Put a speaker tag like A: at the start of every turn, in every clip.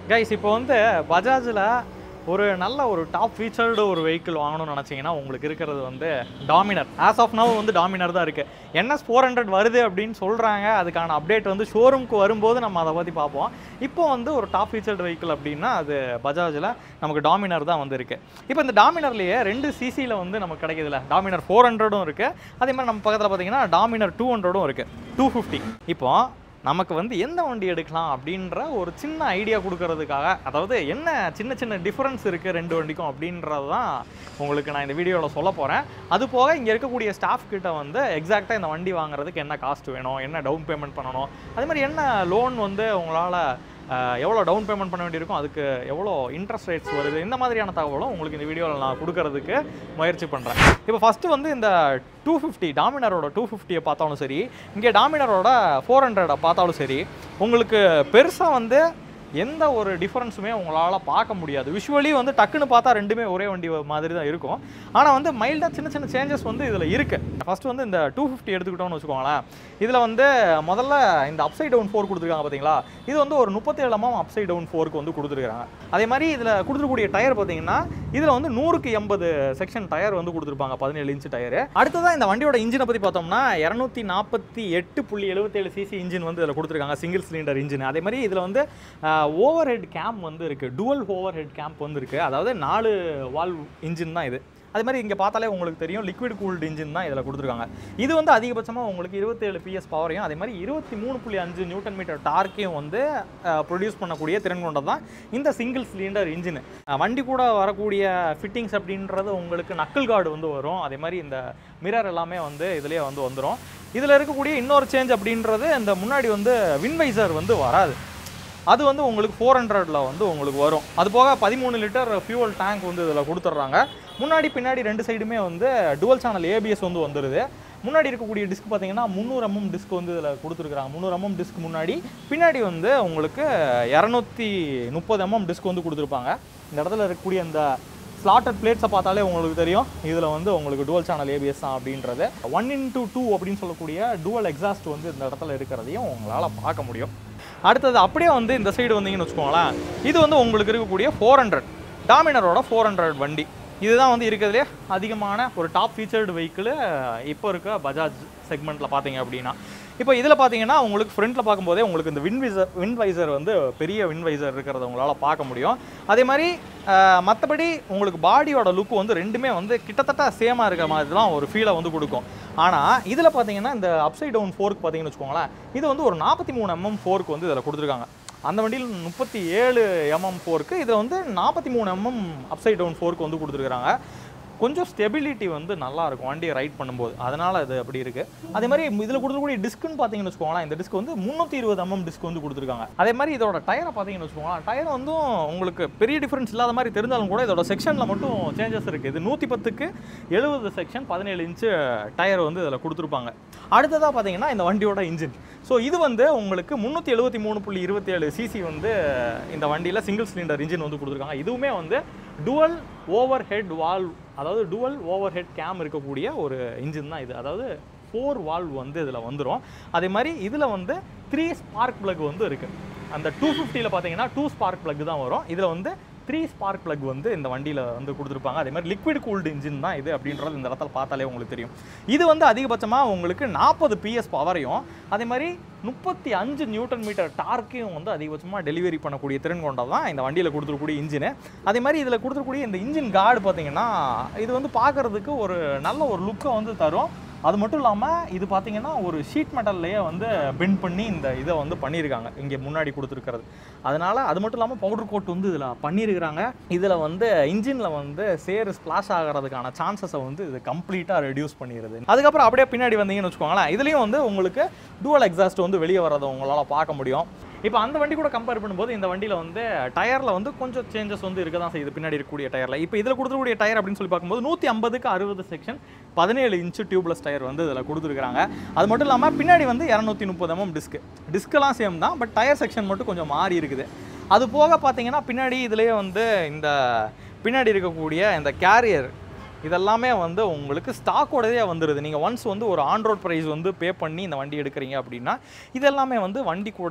A: guys இப்போ வந்து பஜாஜில் ஒரு நல்ல ஒரு டாப் ஃபீச்சர்டு ஒரு வெஹிக்கிள் வாங்கணும்னு நினச்சிங்கன்னா உங்களுக்கு இருக்கிறது வந்து டாமினர் ஆஸ் ஆஃப் நவ் வந்து டாமினர் தான் இருக்குது என்எஸ் ஃபோர் ஹண்ட்ரட் வருது அப்படின்னு சொல்கிறாங்க அதுக்கான அப்டேட் வந்து ஷோரூம்க்கு வரும்போது நம்ம அதை பற்றி பார்ப்போம் இப்போ வந்து ஒரு டாப் ஃபீச்சர்டு வெஹிக்கிள் அப்படின்னா அது பஜாஜில் நமக்கு டாமினர் தான் வந்து இருக்குது இப்போ இந்த டாமினர்லேயே ரெண்டு சிசியில் வந்து நமக்கு கிடைக்குதுல்ல டாமினர் ஃபோர் ஹண்ட்ரடும் இருக்குது அதே மாதிரி நம்ம பக்கத்தில் பார்த்தீங்கன்னா டாமினர் டூ ஹண்ட்ரடும் இருக்குது டூ ஃபிஃப்டி இப்போ நமக்கு வந்து எந்த வண்டி எடுக்கலாம் அப்படின்ற ஒரு சின்ன ஐடியா கொடுக்கறதுக்காக அதாவது என்ன சின்ன சின்ன டிஃப்ரென்ஸ் இருக்குது ரெண்டு வண்டிக்கும் அப்படின்றது தான் உங்களுக்கு நான் இந்த வீடியோவில் சொல்ல போகிறேன் அது போக இங்கே இருக்கக்கூடிய ஸ்டாஃப் கிட்ட வந்து எக்ஸாக்டாக இந்த வண்டி வாங்குறதுக்கு என்ன காஸ்ட் வேணும் என்ன டவுன் பேமெண்ட் பண்ணணும் அதே மாதிரி என்ன லோன் வந்து உங்களால் எவ்வளோ டவுன் பேமெண்ட் பண்ண வேண்டியிருக்கும் அதுக்கு எவ்வளோ இன்ட்ரெஸ்ட் ரேட்ஸ் வருது இந்த மாதிரியான தகவலும் உங்களுக்கு இந்த வீடியோவில் நான் கொடுக்கறதுக்கு முயற்சி பண்ணுறேன் இப்போ ஃபஸ்ட்டு வந்து இந்த டூ ஃபிஃப்டி டாமினரோட டூ ஃபிஃப்டியை பார்த்தாலும் சரி இங்கே டாமினரோட ஃபோர் ஹண்ட்ரடை பார்த்தாலும் சரி உங்களுக்கு பெருசாக வந்து எந்த ஒரு டிஃப்ரென்ஸுமே உங்களால் பார்க்க முடியாது விஷுவலி வந்து டக்குன்னு பார்த்தா ரெண்டுமே ஒரே வண்டி மாதிரி தான் இருக்கும் ஆனால் வந்து மைல்டாக சின்ன சின்ன சேஞ்சஸ் வந்து இதில் இருக்குது ஃபஸ்ட்டு வந்து இந்த டூ ஃபிஃப்டி எடுத்துக்கிட்டோம்னு வச்சுக்கோங்களேன் இதில் வந்து முதல்ல இந்த அப்சைட் டவுன் ஃபோர் கொடுத்துருக்காங்க பார்த்தீங்களா இது வந்து ஒரு முப்பத்தேழு எம்எம் அப்சைட் டவுன் ஃபோருக்கு வந்து கொடுத்துருக்காங்க அதே மாதிரி இதில் கொடுத்துருக்கூடிய டயர் பார்த்தீங்கன்னா இதில் வந்து நூறுக்கு எண்பது செக்ஷன் டயர் வந்து கொடுத்துருப்பாங்க பதினேழு இன்ச் டயர் அடுத்ததான் இந்த வண்டியோட இன்ஜினை பற்றி பார்த்தோம்னா இரநூத்தி நாற்பத்தி எட்டு புள்ளி எழுபத்தேழு சிசி இன்ஜின் வந்து இதில் கொடுத்துருக்காங்க சிங்கிள் சிலிண்டர் இன்ஜின் அதே மாதிரி இதில் வந்து ஓவர் ஹெட் கேம்ப் வந்து இருக்குது டுவல் ஓவர் ஹெட் கேம்ப் வந்து இருக்குது அதாவது நாலு வால்வ் இன்ஜின் தான் இது அதே மாதிரி இங்கே பார்த்தாலே உங்களுக்கு தெரியும் லிக்விட் கூல்டு இன்ஜின் தான் இதில் கொடுத்துருக்காங்க இது வந்து அதிகபட்சமாக உங்களுக்கு இருபத்தேழு பிஎஸ் பவரையும் அதே மாதிரி இருபத்தி மூணு புள்ளி அஞ்சு நியூட்டன் மீட்டர் டார்க்கையும் வந்து ப்ரொடியூஸ் பண்ணக்கூடிய திறன் கொண்டது தான் இந்த சிங்கிள் சிலிண்டர் இன்ஜின் வண்டி கூட வரக்கூடிய ஃபிட்டிங்ஸ் அப்படின்றது உங்களுக்கு நக்கல் கார்டு வந்து வரும் அதே மாதிரி இந்த மிரர் எல்லாமே வந்து இதுலேயே வந்து வந்துடும் இதில் இருக்கக்கூடிய இன்னொரு சேஞ்ச் அப்படின்றது இந்த முன்னாடி வந்து வின்வைசர் வந்து வராது அது வந்து உங்களுக்கு ஃபோர் ஹண்ட்ரடில் வந்து உங்களுக்கு வரும் அது போக பதிமூணு லிட்டர் ஃபியூவல் டேங்க் வந்து இதில் கொடுத்துட்றாங்க முன்னாடி பின்னாடி ரெண்டு சைடுமே வந்து டுவல் சேனல் ஏபிஎஸ் வந்து வந்துடுது முன்னாடி இருக்கக்கூடிய டிஸ்க் பார்த்தீங்கன்னா முந்நூறு எம்எம் டிஸ்க் வந்து இதில் கொடுத்துருக்குறாங்க முந்நூறு எம்எம் டிஸ்க் முன்னாடி பின்னாடி வந்து உங்களுக்கு இரநூத்தி முப்பது எம்எம் டிஸ்க் வந்து கொடுத்துருப்பாங்க இந்த இடத்துல இருக்கக்கூடிய அந்த ஸ்லாட்டட் பிளேட்ஸை பார்த்தாலே உங்களுக்கு தெரியும் இதில் வந்து உங்களுக்கு டுவல் சேனல் ஏபிஎஸ் தான் அப்படின்றது ஒன் இன்டூ டூ அப்படின்னு சொல்லக்கூடிய டுவல் எக்ஸாஸ்ட் வந்து இந்த இடத்துல இருக்கிறதையும் உங்களால் பார்க்க முடியும் அடுத்தது அப்படியே வந்து இந்த சைடு வந்தீங்கன்னு வச்சுக்கோங்களேன் இது வந்து உங்களுக்கு இருக்கக்கூடிய ஃபோர் ஹண்ட்ரட் டாமினரோட ஃபோர் ஹண்ட்ரட் வண்டி இதுதான் வந்து இருக்கிறதுலே அதிகமான ஒரு டாப் ஃபீச்சர்டு வெஹிக்கிள் இப்போ இருக்க பஜாஜ் செக்மெண்ட்டில் பார்த்தீங்க அப்படின்னா இப்போ இதில் பார்த்தீங்கன்னா உங்களுக்கு ஃப்ரண்ட்டில் பார்க்கும்போதே உங்களுக்கு இந்த வின்வைசர் வின்வைசர் வந்து பெரிய வின்வைசர் இருக்கிறத உங்களால் பார்க்க முடியும் அதே மாதிரி மற்றபடி உங்களுக்கு பாடியோட லுக் வந்து ரெண்டுமே வந்து கிட்டத்தட்ட சேமாக இருக்கிற மாதிரி தான் ஒரு ஃபீலை வந்து கொடுக்கும் ஆனால் இதில் பார்த்தீங்கன்னா இந்த அப்சைட் டவுன் ஃபோர்க் பார்த்தீங்கன்னு வச்சுக்கோங்களேன் இது வந்து ஒரு நாற்பத்தி மூணு எம்எம் ஃபோர்க் வந்து இதில் கொடுத்துருக்காங்க அந்த வண்டியில் முப்பத்தி ஏழு எம்எம் ஃபோர்க்கு இதில் வந்து நாற்பத்தி மூணு எம்எம் அப்சைட் டவுன் ஃபோர்க்கு வந்து கொடுத்துருக்காங்க கொஞ்சம் ஸ்டெபிலிட்டி வந்து நல்லா இருக்கும் வண்டியை ரைட் பண்ணும்போது அதனால் அது அப்படி இருக்குது அதே மாதிரி இதில் கொடுத்துருக்கூடிய டிஸ்க்குன்னு பார்த்தீங்கன்னு வச்சுக்கோங்களேன் இந்த டிஸ்க் வந்து முந்நூற்றி இருபது எம்எம் டிஸ்க் வந்து கொடுத்துருக்காங்க அதே மாதிரி இதோட டயரை பார்த்தீங்கன்னு வச்சுக்கோங்களேன் டயர் வந்து உங்களுக்கு பெரிய டிஃப்ரென்ஸ் இல்லாத மாதிரி தெரிஞ்சாலும் கூட இதோட செக்ஷனில் மட்டும் சேஞ்சஸ் இருக்குது இது நூற்றி பத்துக்கு எழுபது செக்ஷன் பதினேழு இன்ச்சு டயர் வந்து இதில் கொடுத்துருப்பாங்க அடுத்ததாக பார்த்தீங்கன்னா இந்த வண்டியோட இன்ஜின் ஸோ இது வந்து உங்களுக்கு முந்நூற்றி எழுபத்தி மூணு புள்ளி இருபத்தி ஏழு சிசி வந்து இந்த வண்டியில் சிங்கிள் சிலிண்டர் இன்ஜின் வந்து கொடுத்துருக்காங்க இதுவுமே வந்து டுவல் ஓவர் ஹெட் வால்வ் அதாவது டுவல் ஓவர் ஹெட் கேம் இருக்கக்கூடிய ஒரு இன்ஜின் தான் இது அதாவது ஃபோர் வால்வ் வந்து இதில் வந்துடும் அதே மாதிரி இதில் வந்து த்ரீ ஸ்பார்க் பிளக் வந்து இருக்குது அந்த டூ ஃபிஃப்டியில் பார்த்தீங்கன்னா டூ ஸ்பார்க் பிளக் தான் வரும் இதில் வந்து த்ரீ ஸ்பார்க் பிளக் வந்து இந்த வண்டியில் வந்து கொடுத்துருப்பாங்க அதே மாதிரி லிக்விட் கூல்டு இன்ஜின் தான் இது அப்படின்றது இந்த இடத்துல பார்த்தாலே உங்களுக்கு தெரியும் இது வந்து அதிகபட்சமாக உங்களுக்கு நாற்பது பிஎஸ் பவரையும் அதே மாதிரி முப்பத்தி அஞ்சு நியூட்டன் மீட்டர் டார்க்கையும் வந்து அதிகபட்சமாக டெலிவரி பண்ணக்கூடிய திறன் கொண்டது தான் இந்த வண்டியில் கொடுத்துருக்கூடிய இன்ஜினு அதே மாதிரி இதில் கொடுத்துருக்கூடிய இந்த இன்ஜின் கார்டு பார்த்தீங்கன்னா இது வந்து பார்க்குறதுக்கு ஒரு நல்ல ஒரு லுக்கை வந்து தரும் அது மட்டும் இல்லாமல் இது பார்த்தீங்கன்னா ஒரு ஷீட் மெட்டல்லையே வந்து பெண்ட் பண்ணி இந்த இதை வந்து பண்ணியிருக்காங்க இங்கே முன்னாடி கொடுத்துருக்கிறது அதனால் அது மட்டும் இல்லாமல் பவுடர் கோட் வந்து இதில் பண்ணியிருக்கிறாங்க இதில் வந்து இன்ஜினில் வந்து சேர் ஸ்ப்ளாஷ் ஆகிறதுக்கான சான்சஸை வந்து இது கம்ப்ளீட்டாக ரெடியூஸ் பண்ணிடுது அதுக்கப்புறம் அப்படியே பின்னாடி வந்தீங்கன்னு வச்சுக்கோங்களேன் இதுலேயும் வந்து உங்களுக்கு டூவல் எக்ஸாஸ்ட் வந்து வெளியே வரதை உங்களால் பார்க்க முடியும் இப்போ அந்த வண்டி கூட கம்பேர் பண்ணும்போது இந்த வண்டியில் வந்து டயரில் வந்து கொஞ்சம் சேஞ்சஸ் வந்து இருக்க தான் செய்யுது பின்னாடி இருக்கக்கூடிய டயரில் இப்போ இதில் கொடுத்துருக்கூடிய டயர் அப்படின்னு சொல்லி பார்க்கும்போது நூற்றி ஐம்பதுக்கு அறுபது செக்ஷன் பதினேழு இன்ச்சு டியூப்லெஸ் டயர் வந்து இதில் கொடுத்துருக்காங்க அது மட்டும் இல்லாமல் பின்னாடி வந்து இரநூத்தி முப்பது எம்எம் டிஸ்க் டிஸ்கெல்லாம் சேம் தான் பட் டயர் செக்ஷன் மட்டும் கொஞ்சம் மாறி இருக்குது அது போக பார்த்தீங்கன்னா பின்னாடி இதுலேயே வந்து இந்த பின்னாடி இருக்கக்கூடிய இந்த கேரியர் இதெல்லாமே வந்து உங்களுக்கு ஸ்டாக்கோடதே வந்துடுது நீங்கள் ஒன்ஸ் வந்து ஒரு ஆன் ரோட் ப்ரைஸ் வந்து பே பண்ணி இந்த வண்டி எடுக்கிறீங்க அப்படின்னா இதெல்லாமே வந்து வண்டி கூட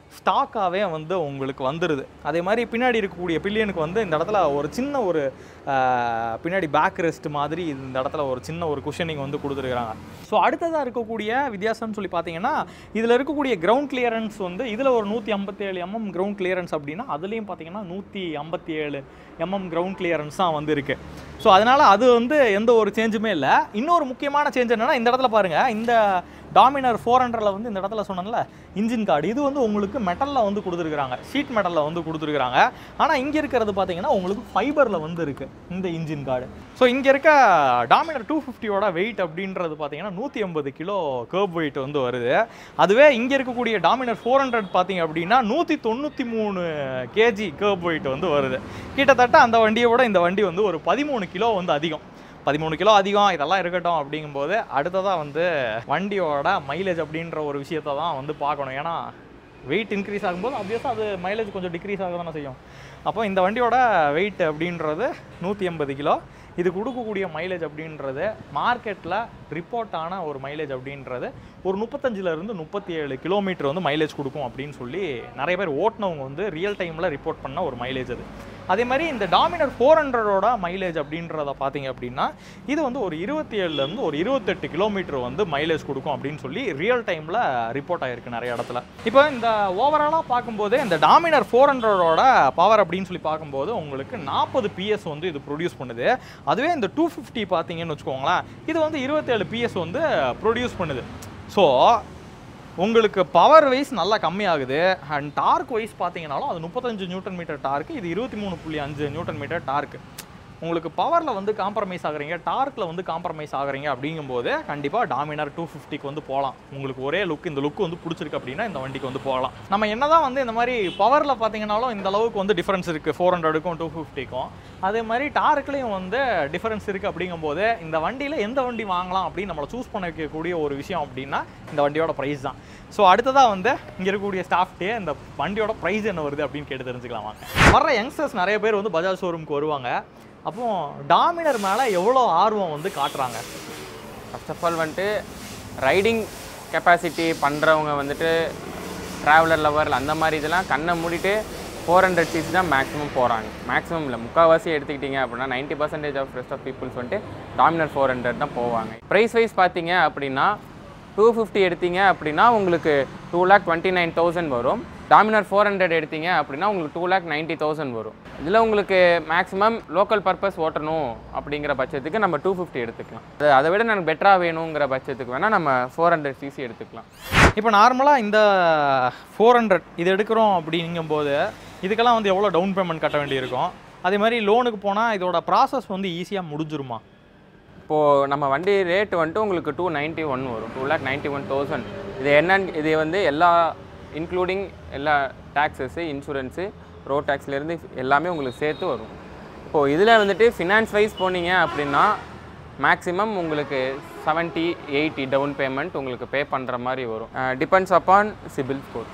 A: ஸ்டாக்காகவே வந்து உங்களுக்கு வந்துடுது அதே மாதிரி பின்னாடி இருக்கக்கூடிய பில்லியனுக்கு வந்து இந்த இடத்துல ஒரு சின்ன ஒரு ஆஹ், பின்னாடி பேக் ரெஸ்ட் மாதிரி இந்த இடத்துல ஒரு சின்ன ஒரு குஷனிங் வந்து கொடுத்துருக்காங்க ஸோ அடுத்ததாக இருக்கக்கூடிய வித்தியாசம்னு சொல்லி பார்த்தீங்கன்னா இதில் இருக்கக்கூடிய கிரவுண்ட் கிளியரன்ஸ் வந்து இதில் ஒரு நூற்றி ஐம்பத்தேழு எம்எம் கிரவுண்ட் கிளியரன்ஸ் அப்படின்னா அதுலேயும் பார்த்தீங்கன்னா நூற்றி ஐம்பத்தி ஏழு எம்எம் கிரவுண்ட் கிளியரன்ஸ் தான் வந்து இருக்குது ஸோ அதனால் அது வந்து எந்த ஒரு சேஞ்சுமே இல்லை இன்னொரு முக்கியமான சேஞ்ச் என்னன்னா இந்த இடத்துல பாருங்கள் இந்த டாமினர் ஃபோர் ஹண்ட்ரடில் வந்து இந்த இடத்துல சொன்னேன்ல இன்ஜின் கார்டு இது வந்து உங்களுக்கு மெட்டலில் வந்து கொடுத்துருக்குறாங்க ஷீட் மெட்டலில் வந்து கொடுத்துருக்குறாங்க ஆனால் இங்கே இருக்கிறது பார்த்தீங்கன்னா உங்களுக்கு ஃபைபரில் வந்து இருக்குது இந்த இன்ஜின் கார்டு ஸோ இங்கே இருக்க டாமினர் டூ ஃபிஃப்டியோட வெயிட் அப்படின்றது பார்த்தீங்கன்னா நூற்றி ஐம்பது கிலோ கேர்ப் வெயிட் வந்து வருது அதுவே இங்கே இருக்கக்கூடிய டாமினர் ஃபோர் ஹண்ட்ரட் பார்த்தீங்க அப்படின்னா நூற்றி தொண்ணூற்றி மூணு கேஜி கேர்ப் வெயிட் வந்து வருது கிட்டத்தட்ட அந்த வண்டியை விட இந்த வண்டி வந்து ஒரு பதிமூணு கிலோ வந்து அதிகம் பதிமூணு கிலோ அதிகம் இதெல்லாம் இருக்கட்டும் அப்படிங்கும்போது அடுத்ததாக வந்து வண்டியோட மைலேஜ் அப்படின்ற ஒரு விஷயத்தை தான் வந்து பார்க்கணும் ஏன்னா வெயிட் இன்க்ரீஸ் ஆகும்போது ஆப்வியஸாக அது மைலேஜ் கொஞ்சம் டிக்ரீஸ் ஆக தானே செய்யும் அப்போ இந்த வண்டியோட வெயிட் அப்படின்றது நூற்றி எண்பது கிலோ இது கொடுக்கக்கூடிய மைலேஜ் அப்படின்றது மார்க்கெட்டில் ரிப்போர்ட் ஆன ஒரு மைலேஜ் அப்படின்றது ஒரு முப்பத்தஞ்சிலேருந்து முப்பத்தி ஏழு கிலோமீட்டர் வந்து மைலேஜ் கொடுக்கும் அப்படின்னு சொல்லி நிறைய பேர் ஓட்டினவங்க வந்து ரியல் டைமில் ரிப்போர்ட் பண்ண ஒரு மைலேஜ் அது அதே மாதிரி இந்த டாமினர் ஃபோர் ஹண்ட்ரடோட மைலேஜ் அப்படின்றத பார்த்தீங்க அப்படின்னா இது வந்து ஒரு இருபத்தி ஏழுலேருந்து ஒரு இருபத்தெட்டு கிலோமீட்டர் வந்து மைலேஜ் கொடுக்கும் அப்படின்னு சொல்லி ரியல் டைமில் ரிப்போர்ட் ஆகிருக்கு நிறைய இடத்துல இப்போ இந்த ஓவராலாக பார்க்கும்போது இந்த டாமினர் ஃபோர் ஹண்ட்ரடோட பவர் அப்படின்னு சொல்லி பார்க்கும்போது உங்களுக்கு நாற்பது பிஎஸ் வந்து இது ப்ரொடியூஸ் பண்ணுது அதுவே இந்த டூ ஃபிஃப்டி பார்த்தீங்கன்னு வச்சுக்கோங்களேன் இது வந்து இருபத்தேழு பிஎஸ் வந்து ப்ரொடியூஸ் பண்ணுது ஸோ உங்களுக்கு பவர் வைஸ் நல்லா கம்மியாகுது அண்ட் டார்க் வைஸ் பார்த்தீங்கன்னாலும் அது முப்பத்தஞ்சு நியூட்டன் மீட்டர் டார்க்கு இது இருபத்தி மூணு புள்ளி அஞ்சு நியூட்டன் மீட்டர் டார்க்கு உங்களுக்கு பவரில் வந்து காம்ப்ரமைஸ் ஆகுறீங்க டார்க்கில் வந்து காம்ப்ரமைஸ் ஆகுறீங்க அப்படிங்கும்போது கண்டிப்பாக டாமினார் டூ ஃபிஃப்டிக்கு வந்து போகலாம் உங்களுக்கு ஒரே லுக் இந்த லுக் வந்து பிடிச்சிருக்கு அப்படின்னா இந்த வண்டிக்கு வந்து போகலாம் நம்ம என்னதான் வந்து இந்த மாதிரி பவரில் பார்த்தீங்கன்னாலும் இந்த அளவுக்கு வந்து டிஃபரன்ஸ் இருக்குது ஃபோர் ஹண்ட்ரடுக்கும் டூ ஃபிஃப்டிக்கும் அதே மாதிரி டார்க்லேயும் வந்து டிஃபரன்ஸ் இருக்குது அப்படிங்கும்போது இந்த வண்டியில் எந்த வண்டி வாங்கலாம் அப்படின்னு நம்மளை சூஸ் பண்ண வைக்கக்கூடிய ஒரு விஷயம் அப்படின்னா இந்த வண்டியோட ப்ரைஸ் தான் ஸோ அடுத்ததாக வந்து இங்கே இருக்கக்கூடிய ஸ்டாஃப்டே இந்த வண்டியோட ப்ரைஸ் என்ன வருது அப்படின்னு கேட்டு தெரிஞ்சுக்கலாம் வாங்க வர்ற யங்ஸ்டர்ஸ் நிறைய பேர் வந்து பஜாஜ் ஷோரூமுக்கு வருவாங்க அப்போ டாமினர் மேலே எவ்வளோ ஆர்வம் வந்து காட்டுறாங்க
B: ஃபர்ஸ்ட் ஆஃப் ஆல் வந்துட்டு ரைடிங் கெப்பாசிட்டி பண்ணுறவங்க வந்துட்டு ட்ராவலர் லவர் அந்த மாதிரி இதெல்லாம் கண்ணை மூடிட்டு ஃபோர் ஹண்ட்ரட் சிசி தான் மேக்ஸிமம் போகிறாங்க மேக்ஸிமம் இல்லை முக்கால்வாசி எடுத்துக்கிட்டிங்க அப்படின்னா ninety percentage of rest of peoples வந்துட்டு டாமினர் ஃபோர் ஹண்ட்ரட் தான் போவாங்க ப்ரைஸ் வைஸ் பார்த்தீங்க அப்படின்னா டூ ஃபிஃப்டி எடுத்தீங்க அப்படின்னா உங்களுக்கு two lakh twenty nine thousand வரும் டாமினர் ஃபோர் ஹண்ட்ரட் எடுத்தீங்க அப்படின்னா உங்களுக்கு டூ லேக் நைன்ட்டி தௌசண்ட் வரும் இதில் உங்களுக்கு மேக்ஸிமம் லோக்கல் பர்பஸ் ஓட்டணும் அப்படிங்கிற பட்சத்துக்கு நம்ம டூ ஃபிஃப்டி எடுத்துக்கலாம் அது அதை விட எனக்கு பெட்டராக வேணுங்கிற பட்சத்துக்கு வேணால் நம்ம ஃபோர் ஹண்ட்ரட் சிசி எடுத்துக்கலாம்
A: இப்போ நார்மலாக இந்த ஃபோர் ஹண்ட்ரட் இது எடுக்கிறோம் அப்படிங்கும்போது இதுக்கெல்லாம் வந்து எவ்வளோ டவுன் பேமெண்ட் கட்ட வேண்டியிருக்கும் அதே மாதிரி லோனுக்கு போனால் இதோட ப்ராசஸ் வந்து ஈஸியாக முடிஞ்சிருமா
B: இப்போது நம்ம வண்டி ரேட் வந்துட்டு உங்களுக்கு டூ நைன்ட்டி ஒன் வரும் two lakh ninety one thousand இது என்னன்னு இது வந்து எல்லா இன்க்ளூடிங் எல்லா டேக்ஸஸ்ஸு இன்சூரன்ஸு ரோட் டேக்ஸ்லேருந்து எல்லாமே உங்களுக்கு சேர்த்து வரும் இப்போது இதில் வந்துட்டு ஃபினான்ஸ் வைஸ் போனீங்க அப்படின்னா மேக்ஸிமம் உங்களுக்கு செவன்ட்டி எயிட்டி டவுன் பேமெண்ட் உங்களுக்கு பே பண்ணுற மாதிரி வரும் depends upon CIBIL score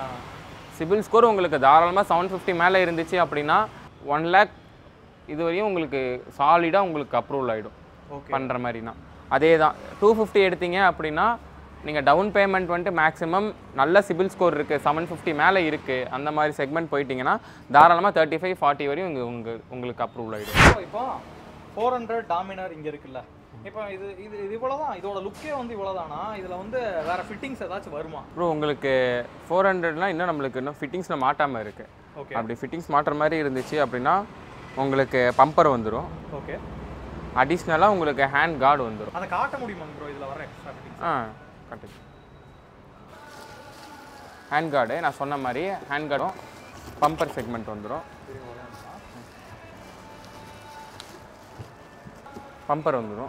B: CIBIL score உங்களுக்கு தாராளமாக செவன் ஃபிஃப்டி மேலே இருந்துச்சு அப்படின்னா ஒன் லேக் இதுவரையும் உங்களுக்கு சாலிடாக உங்களுக்கு அப்ரூவல் ஆகிடும்
A: ஓகே
B: பண்ணுற மாதிரினா அதே தான் டூ ஃபிஃப்டி எடுத்தீங்க அப்படின்னா நீங்கள் டவுன் பேமெண்ட் வந்துட்டு மேக்ஸிமம் நல்ல சிபில் ஸ்கோர் இருக்குது செவன் ஃபிஃப்டி மேலே இருக்குது அந்த மாதிரி செக்மெண்ட் போயிட்டீங்கன்னா தாராளமாக தேர்ட்டி ஃபைவ் ஃபார்ட்டி வரையும் உங்க உங்க உங்களுக்கு அப்ரூவல் ஆகிடும்
A: இப்போ ஃபோர் ஹண்ட்ரட் டாமினர் இங்கே இருக்குல்ல இப்போ இது இது இது இவ்வளோதான் இதோட லுக்கே வந்து இவ்வளோதானா இதில் வந்து வேற ஃபிட்டிங்ஸ் ஏதாச்சும் வருமா
B: அப்புறம் உங்களுக்கு ஃபோர் ஹண்ட்ரட்லாம் இன்னும் நம்மளுக்கு இன்னும் ஃபிட்டிங்ஸில் மாட்டாமல் இருக்குது
A: ஓகே
B: அப்படி ஃபிட்டிங்ஸ் மாட்டுற மாதிரி இருந்துச்சு அப்படின்னா உங்களுக்கு பம்பர் வந்துடும்
A: ஓகே
B: அடிஷ்னலாக உங்களுக்கு ஹேண்ட் கார்டு வந்துடும்
A: அதை காட்ட முடியுமா ப்ரோ இதில் வர எக்ஸ்ட்ரா ஃபிட்டிங்ஸ்
B: ஆ கட்டு ஹேண்ட் கார்டு நான் சொன்ன மாதிரி ஹேண்ட் கார்டும் பம்பர் செக்மெண்ட் வந்துடும் பம்பர் வந்துடும்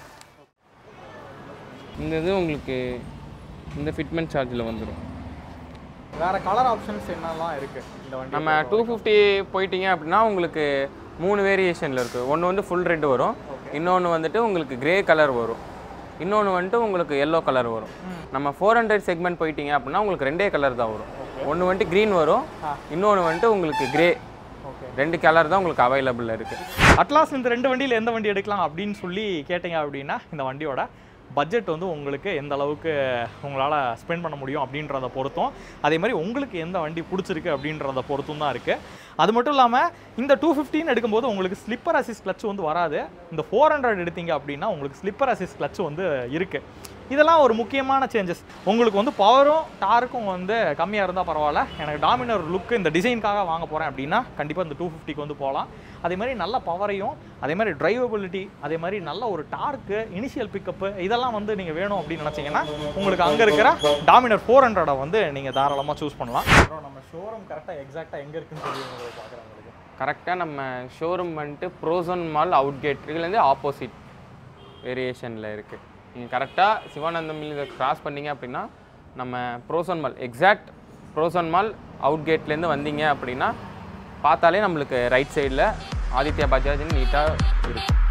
B: இந்த இது உங்களுக்கு இந்த ஃபிட்மெண்ட் சார்ஜில் வந்துடும்
A: வேற கலர் ஆப்ஷன்ஸ் என்னெல்லாம் இருக்கு இந்த வண்டி
B: நம்ம டூ ஃபிஃப்டி போயிட்டீங்க அப்படின்னா உங்களுக்கு மூணு வேரியேஷனில் இருக்குது ஒன்று வந்து ஃபுல் ரெட் வரும் இன்னொன்று வந்துட்டு உங்களுக்கு கிரே கலர் வரும் இன்னொன்று வந்துட்டு உங்களுக்கு எல்லோ கலர் வரும் நம்ம ஃபோர் ஹண்ட்ரட் செக்மெண்ட் போயிட்டீங்க அப்படின்னா உங்களுக்கு ரெண்டே கலர் தான் வரும் ஒன்று வந்துட்டு க்ரீன் வரும் இன்னொன்று வந்துட்டு உங்களுக்கு கிரே
A: ஓகே
B: ரெண்டு கலர் தான் உங்களுக்கு அவைலபிள் இருக்குது
A: அட்லாஸ் இந்த ரெண்டு வண்டியில் எந்த வண்டி எடுக்கலாம் அப்படின்னு சொல்லி கேட்டீங்க அப்படின்னா இந்த வண்டியோட பட்ஜெட் வந்து உங்களுக்கு எந்த அளவுக்கு உங்களால் ஸ்பெண்ட் பண்ண முடியும் அப்படின்றத பொறுத்தும் அதே மாதிரி உங்களுக்கு எந்த வண்டி பிடிச்சிருக்கு அப்படின்றத பொறுத்தும் தான் இருக்குது அது மட்டும் இல்லாமல் இந்த டூ ஃபிஃப்டின்னு எடுக்கும்போது உங்களுக்கு ஸ்லிப்பர் அசிஸ் கிளச் வந்து வராது இந்த ஃபோர் ஹண்ட்ரட் எடுத்தீங்க அப்படின்னா உங்களுக்கு ஸ்லிப்பர் அசிஸ் கிளச் வந்து இருக்குது இதெல்லாம் ஒரு முக்கியமான சேஞ்சஸ் உங்களுக்கு வந்து பவரும் டார்க்கும் வந்து கம்மியாக இருந்தால் பரவாயில்ல எனக்கு டாமினர் லுக்கு இந்த டிசைனுக்காக வாங்க போகிறேன் அப்படின்னா கண்டிப்பாக இந்த டூ ஃபிஃப்டிக்கு வந்து போகலாம் அதே மாதிரி நல்ல பவரையும் அதே மாதிரி டிரைவபிலிட்டி அதே மாதிரி நல்ல ஒரு டார்க்கு இனிஷியல் பிக்கப்பு இதெல்லாம் வந்து நீங்கள் வேணும் அப்படின்னு நினச்சிங்கன்னா உங்களுக்கு அங்கே இருக்கிற டாமினர் ஃபோர் ஹண்ட்ரடை வந்து நீங்கள் தாராளமாக சூஸ் பண்ணலாம் அப்புறம் நம்ம ஷோரூம் கரெக்டாக எக்ஸாக்டாக எங்கே இருக்குன்னு சொல்லி உங்களுக்கு பார்க்குறேன் உங்களுக்கு
B: கரெக்டாக நம்ம ஷோரூம் வந்துட்டு ப்ரோசோன் மால் அவுட்கேட் இதுலேருந்து ஆப்போசிட் வேரியேஷனில் இருக்குது நீங்கள் கரெக்டாக சிவானந்தம் மில் இதை கிராஸ் பண்ணீங்க அப்படின்னா நம்ம Prozone mall exact Prozone mall அவுட்கேட்லேருந்து வந்தீங்க அப்படின்னா பார்த்தாலே நம்மளுக்கு ரைட் சைடில் ஆதித்யா பஜாஜ்னு நீட்டாக இருக்கும்